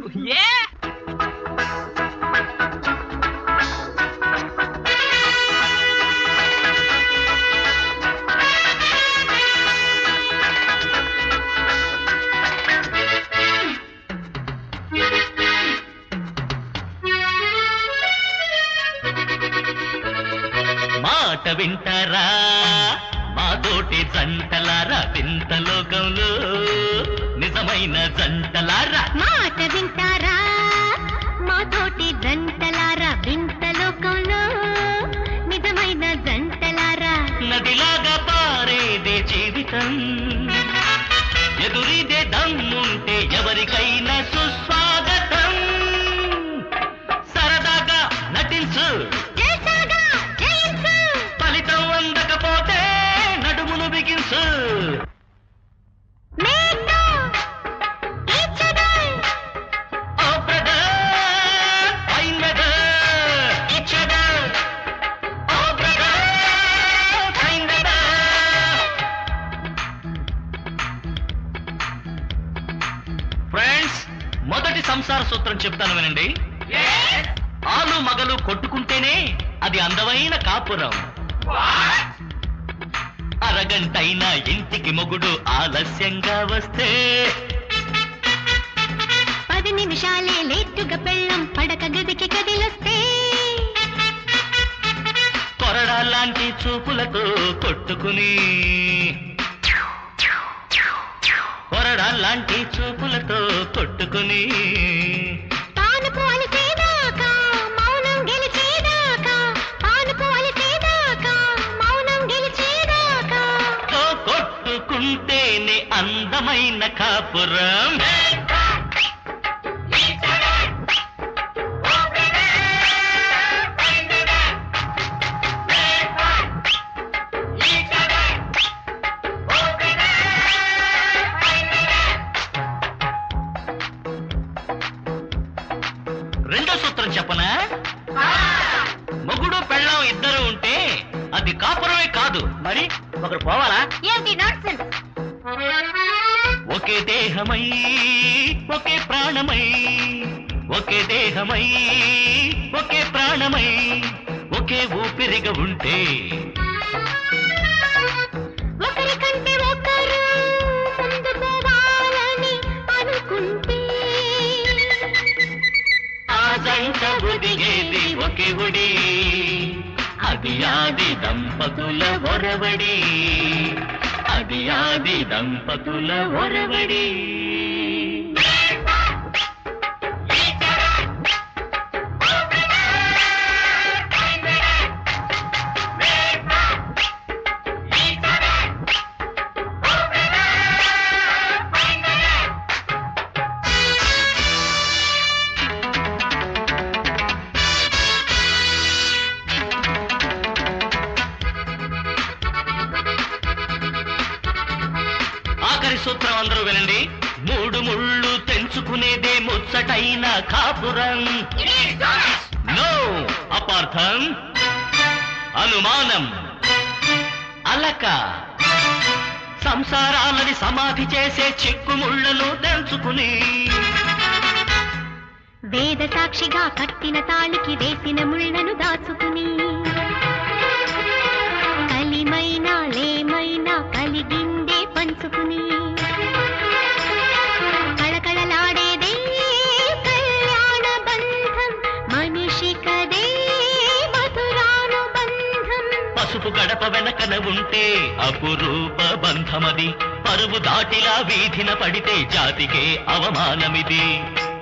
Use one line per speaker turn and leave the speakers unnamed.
ఏ
మాట వింటారా మాతోటి జంటలారా వింత లోకంలో నిజమైన జంటలారా
మాట వింటారా మాతోటి జంటలారా వింత లోకంలో నిజమైన జంటలారా
నదిలాగా పారేదే జీవితం ఎదురిదే దమ్ముంటే ఎవరికైనా సుస్వాగతం సరదాగా నటించు
జల్సాగా జయించు
ఫలితం అందకపోతే నడుమును బిగించు
మేతో each other,
oh brother fine weather each other oh brother fine weather friends మొదటి సంసార సూత్రం చెప్తాను వినండి ఆలు మగలు కొట్టుకుంటేనే అది అందమైన కాపురం అరగంటైనా ఇంటికి మొగుడు ఆలస్యంగా వస్తే
పది నిమిషాలే లేటుగా పెళ్ళం పడక గదికి కదిలొస్తే
కొరడా లాంటి చూపులతో కొట్టుకుని కొరడా లాంటి చూపులతో కొట్టుకుని
పానుపు అలిసేదాకా మౌనం గెలిచేదాకా పానుపు అలిసేదాకా మౌనం గెలిచేదాకా
తో కొట్టుకుంటేనే అందమైన కాపురం రెండో సూత్రం చెప్పనా మొగుడు పెళ్ళం ఇద్దరు ఉంటే అది కాపురమే కాదు మరి ఒకరు పోవాలా
ఏమిటి నాన్సెన్స్
ఒకే దేహమై ఒకే ప్రాణమై ఒకే దేహమై ఒకే ప్రాణమై ఒకే ఊపిరిగా ఉంటే
ఒకరికంటే ఒకరు ముందు పోవాలని అనుకుంటే
ఆ జంట ఒదిగేది ఒకే ఒడి అది ఆది దంపతుల ఒరవడి అది ఆది దంపతుల ఒరవడి ఆఖరి సూత్రం అందరూ వినండి మూడు ముళ్ళు తెంచుకునేదే ముచ్చటైన కాపురం నో అపార్థం అనుమానం అలక సంసారాలని సమాధి చేసే చిక్కుముళ్ళను తెంచుకుని
వేద సాక్షిగా కట్టిన తాళికి వేసిన ముళ్ళను దాచుకుని కలిమైనా లేమైనా కలిగిందే పంచుకుని కళకళలాడేదే కళ్యాణ బంధం మనిషి కదే మధురానుబంధం
పసుపు గడప వెనకన ఉంటే అపురూప బంధమది పరువు దాటిలా వీధిన పడితే జాతికే అవమానమిది